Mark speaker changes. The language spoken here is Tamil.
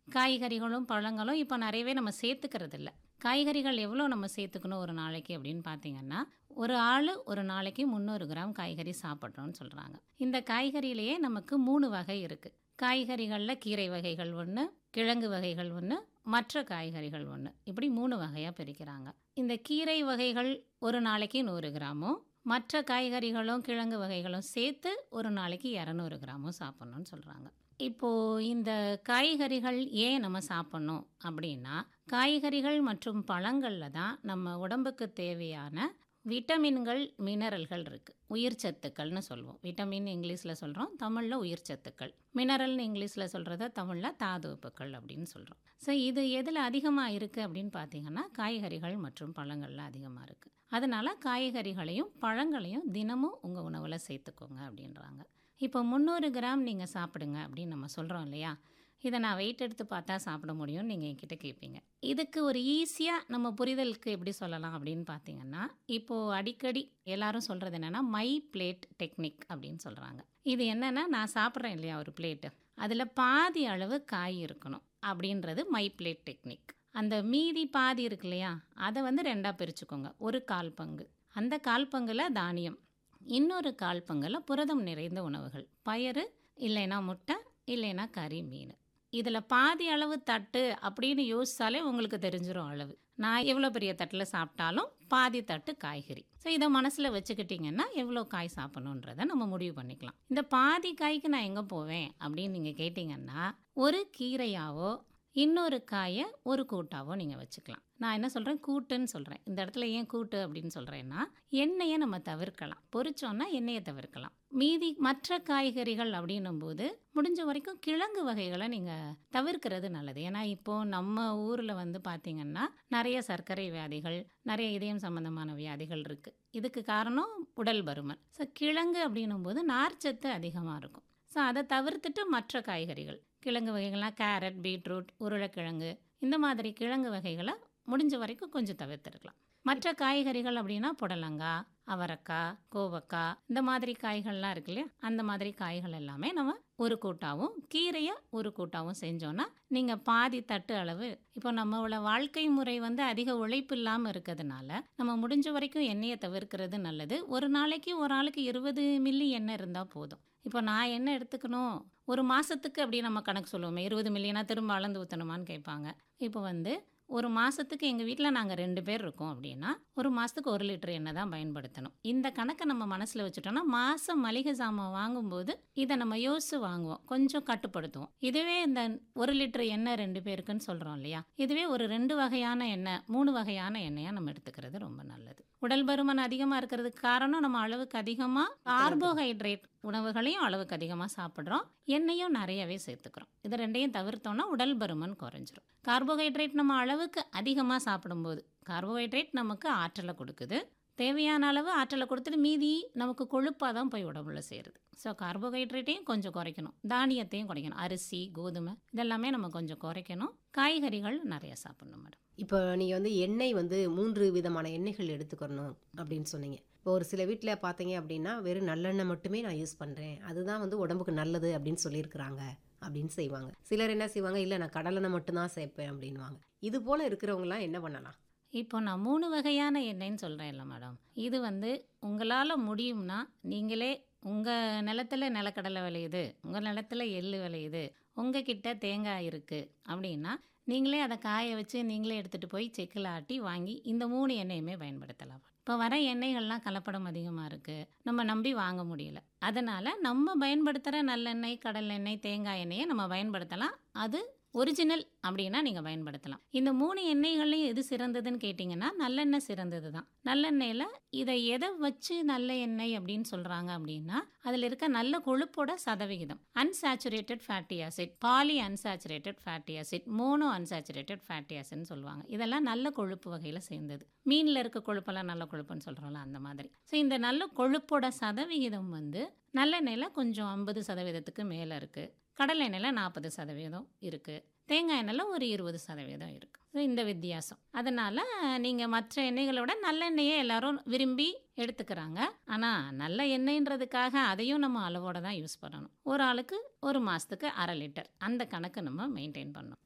Speaker 1: காய்கறிகளும் பழங்களும் இப்போ நிறையவே நம்ம சேர்த்துக்கிறது இல்ல காய்கறிகள் எவ்வளோ நம்ம சேர்த்துக்கணும் ஒரு நாளைக்கு அப்படின்னு பார்த்தீங்கன்னா ஒரு ஆள் ஒரு நாளைக்கு முந்நூறு கிராம் காய்கறி சாப்பிட்றோன்னு சொல்கிறாங்க இந்த காய்கறியிலேயே நமக்கு மூணு வகை இருக்குது காய்கறிகளில் கீரை வகைகள் ஒன்று கிழங்கு வகைகள் ஒன்று மற்ற காய்கறிகள் ஒன்று இப்படி மூணு வகையாக பிரிக்கிறாங்க இந்த கீரை வகைகள் ஒரு நாளைக்கு நூறு கிராமும் மற்ற காய்கறிகளும் கிழங்கு வகைகளும் சேர்த்து ஒரு நாளைக்கு இரநூறு கிராமும் சாப்பிட்ணுன்னு சொல்கிறாங்க இப்போது இந்த காய்கறிகள் ஏன் நம்ம சாப்பிட்ணும் அப்படின்னா காய்கறிகள் மற்றும் பழங்களில் தான் நம்ம உடம்புக்கு தேவையான விட்டமின்கள் மினரல்கள் இருக்குது உயிர் சத்துக்கள்னு சொல்லுவோம் விட்டமின் இங்கிலீஷில் சொல்கிறோம் தமிழில் உயிர் சத்துக்கள் மினரல்னு இங்கிலீஷில் சொல்கிறத தமிழில் தாதுப்புக்கள் அப்படின்னு சொல்கிறோம் ஸோ இது எதில் அதிகமாக இருக்குது அப்படின்னு பார்த்தீங்கன்னா காய்கறிகள் மற்றும் பழங்களில் அதிகமாக இருக்குது அதனால் காய்கறிகளையும் பழங்களையும் தினமும் உங்கள் உணவில் சேர்த்துக்கோங்க அப்படின்றாங்க இப்போ முந்நூறு கிராம் நீங்கள் சாப்பிடுங்க அப்படின்னு நம்ம சொல்கிறோம் இல்லையா இதை நான் வெயிட் எடுத்து பார்த்தா சாப்பிட முடியும்னு நீங்கள் என்கிட்ட கேட்பீங்க இதுக்கு ஒரு ஈஸியாக நம்ம புரிதலுக்கு எப்படி சொல்லலாம் அப்படின்னு பார்த்தீங்கன்னா இப்போது அடிக்கடி எல்லாரும் சொல்கிறது என்னென்னா மை பிளேட் டெக்னிக் அப்படின்னு சொல்கிறாங்க இது என்னென்னா நான் சாப்பிட்றேன் இல்லையா ஒரு பிளேட்டு அதில் பாதி அளவு காய் இருக்கணும் அப்படின்றது மை பிளேட் டெக்னிக் அந்த மீதி பாதி இருக்கு இல்லையா அதை வந்து ரெண்டாக பிரிச்சுக்கோங்க ஒரு கால் பங்கு அந்த கால் பங்கில் தானியம் இன்னொரு கால் பங்கில் புரதம் நிறைந்த உணவுகள் பயறு இல்லைன்னா முட்டை இல்லைன்னா கறி மீன் இதில் பாதி அளவு தட்டு அப்படின்னு யோசிச்சாலே உங்களுக்கு தெரிஞ்சிடும் அளவு நான் எவ்வளோ பெரிய தட்டில் சாப்பிட்டாலும் பாதி தட்டு காய்கறி ஸோ இதை மனசில் வச்சுக்கிட்டிங்கன்னா எவ்வளோ காய் சாப்பிடணுன்றதை நம்ம முடிவு பண்ணிக்கலாம் இந்த பாதி காய்க்கு நான் எங்கே போவேன் அப்படின்னு நீங்கள் கேட்டிங்கன்னா ஒரு கீரையாவோ இன்னொரு காயை ஒரு கூட்டாவோ நீங்கள் வச்சுக்கலாம் நான் என்ன சொல்கிறேன் கூட்டுன்னு சொல்கிறேன் இந்த இடத்துல ஏன் கூட்டு அப்படின்னு சொல்கிறேன்னா எண்ணெயை நம்ம தவிர்க்கலாம் பொரிச்சோன்னா எண்ணெயை தவிர்க்கலாம் மீதி மற்ற காய்கறிகள் அப்படின்னும் போது முடிஞ்ச வரைக்கும் கிழங்கு வகைகளை நீங்கள் தவிர்க்கிறது நல்லது ஏன்னா இப்போது நம்ம ஊரில் வந்து பார்த்திங்கன்னா நிறைய சர்க்கரை வியாதிகள் நிறைய இதயம் சம்பந்தமான வியாதிகள் இருக்குது இதுக்கு காரணம் உடல் பருமன் ஸோ கிழங்கு அப்படின்னும் போது நார்ச்சத்து அதிகமாக இருக்கும் ஸோ அதை தவிர்த்துட்டு மற்ற காய்கறிகள் கிழங்கு வகைகள்லாம் கேரட் பீட்ரூட் உருளைக்கிழங்கு இந்த மாதிரி கிழங்கு வகைகளை முடிஞ்ச வரைக்கும் கொஞ்சம் தவிர்த்துருக்கலாம் மற்ற காய்கறிகள் அப்படின்னா புடலங்காய் அவரைக்காய் கோவக்காய் இந்த மாதிரி காய்கள்லாம் இருக்கு இல்லையா அந்த மாதிரி காய்கள் எல்லாமே நம்ம ஒரு கூட்டாவும் கீரையை ஒரு கூட்டாவும் செஞ்சோன்னா நீங்கள் பாதி தட்டு அளவு இப்போ நம்மளோட வாழ்க்கை முறை வந்து அதிக உழைப்பு இல்லாமல் இருக்கிறதுனால நம்ம முடிஞ்ச வரைக்கும் எண்ணெயை தவிர்க்கிறது நல்லது ஒரு நாளைக்கு ஒரு ஆளுக்கு இருபது மில்லி எண்ணெய் இருந்தால் போதும் இப்போ நான் என்ன எடுத்துக்கணும் ஒரு மாதத்துக்கு அப்படி நம்ம கணக்கு சொல்லுவோமே இருபது மில்லியனா திரும்ப அளந்து ஊற்றணுமான்னு கேட்பாங்க இப்போ வந்து ஒரு மாதத்துக்கு எங்கள் வீட்டில் நாங்கள் ரெண்டு பேர் இருக்கோம் அப்படின்னா ஒரு மாதத்துக்கு ஒரு லிட்டர் எண்ணெய் தான் பயன்படுத்தணும் இந்த கணக்கை நம்ம மனசில் வச்சுட்டோம்னா மாதம் மளிகை சாமான் வாங்கும்போது இதை நம்ம யோசித்து வாங்குவோம் கொஞ்சம் கட்டுப்படுத்துவோம் இதுவே இந்த ஒரு லிட்டர் எண்ணெய் ரெண்டு பேருக்குன்னு சொல்கிறோம் இல்லையா இதுவே ஒரு ரெண்டு வகையான எண்ணெய் மூணு வகையான எண்ணெயாக நம்ம எடுத்துக்கிறது ரொம்ப நல்லது உடல் பருமன் அதிகமாக இருக்கிறதுக்கு காரணம் நம்ம அளவுக்கு அதிகமாக கார்போஹைட்ரேட் உணவுகளையும் அளவுக்கு அதிகமாக சாப்பிட்றோம் எண்ணெயும் நிறையவே சேர்த்துக்கிறோம் இது ரெண்டையும் தவிர்த்தோம்னா உடல் பருமன் குறைஞ்சிரும் கார்போஹைட்ரேட் நம்ம அளவுக்கு அதிகமாக சாப்பிடும்போது கார்போஹைட்ரேட் நமக்கு ஆற்றலை கொடுக்குது தேவையான அளவு ஆற்றலை கொடுத்துட்டு மீதி நமக்கு கொழுப்பாக தான் போய் உடம்புல சேருது ஸோ கார்போஹைட்ரேட்டையும் கொஞ்சம் குறைக்கணும் தானியத்தையும் குறைக்கணும் அரிசி கோதுமை இதெல்லாமே நம்ம கொஞ்சம் குறைக்கணும் காய்கறிகள் நிறைய சாப்பிடணும் மேடம்
Speaker 2: இப்போ நீங்கள் வந்து எண்ணெய் வந்து மூன்று விதமான எண்ணெய்கள் எடுத்துக்கணும் அப்படின்னு சொன்னீங்க இப்போ ஒரு சில வீட்டில் பார்த்தீங்க அப்படின்னா வெறும் நல்லெண்ணெய் மட்டுமே நான் யூஸ் பண்ணுறேன் அதுதான் வந்து உடம்புக்கு நல்லது அப்படின்னு சொல்லியிருக்கிறாங்க அப்படின்னு செய்வாங்க சிலர் என்ன செய்வாங்க இல்லை நான் கடலெண்ணெய் மட்டும்தான் சேர்ப்பேன் அப்படின்வாங்க இது போல் இருக்கிறவங்களாம் என்ன பண்ணலாம்
Speaker 1: இப்போ நான் மூணு வகையான எண்ணெய்ன்னு சொல்கிறேன் இல்லை மேடம் இது வந்து உங்களால் முடியும்னா நீங்களே உங்கள் நிலத்தில் நிலக்கடலை விளையுது உங்கள் நிலத்தில் எள்ளு விளையுது உங்கள் கிட்ட தேங்காய் இருக்குது அப்படின்னா நீங்களே அதை காய வச்சு நீங்களே எடுத்துகிட்டு போய் செக்கில் ஆட்டி வாங்கி இந்த மூணு எண்ணெயுமே பயன்படுத்தலாம் இப்போ வர எண்ணெய்கள்லாம் கலப்படம் அதிகமாக இருக்குது நம்ம நம்பி வாங்க முடியல அதனால் நம்ம பயன்படுத்துகிற நல்லெண்ணெய் கடல் எண்ணெய் தேங்காய் எண்ணெயை நம்ம பயன்படுத்தலாம் அது ஒரிஜினல் அப்படின்னா நீங்கள் பயன்படுத்தலாம் இந்த மூணு எண்ணெய்கள்லையும் எது சிறந்ததுன்னு கேட்டிங்கன்னா நல்லெண்ணெய் சிறந்தது தான் நல்லெண்ணெயில் இதை எதை வச்சு நல்ல எண்ணெய் அப்படின்னு சொல்கிறாங்க அப்படின்னா அதில் இருக்க நல்ல கொழுப்போட சதவிகிதம் unsaturated fatty acid poly unsaturated fatty acid mono unsaturated fatty ஆசிட்னு சொல்லுவாங்க இதெல்லாம் நல்ல கொழுப்பு வகையில் சேர்ந்தது மீனில் இருக்க கொழுப்பெல்லாம் நல்ல கொழுப்புன்னு சொல்கிறோம்ல அந்த மாதிரி ஸோ இந்த நல்ல கொழுப்போட சதவிகிதம் வந்து நல்லெண்ணெயில் கொஞ்சம் ஐம்பது சதவீதத்துக்கு மேலே இருக்குது கடலை எண்ணெயில் நாற்பது சதவீதம் இருக்குது தேங்காய் எண்ணெயில் ஒரு இருபது சதவீதம் இருக்குது ஸோ இந்த வித்தியாசம் அதனால் நீங்கள் மற்ற எண்ணெய்களோட நல்லெண்ணெயை எல்லாரும் விரும்பி எடுத்துக்கிறாங்க ஆனால் நல்ல எண்ணெய்ன்றதுக்காக அதையும் நம்ம அளவோட தான் யூஸ் பண்ணணும் ஒரு ஆளுக்கு ஒரு மாதத்துக்கு அரை லிட்டர் அந்த கணக்கு நம்ம மெயின்டைன் பண்ணணும்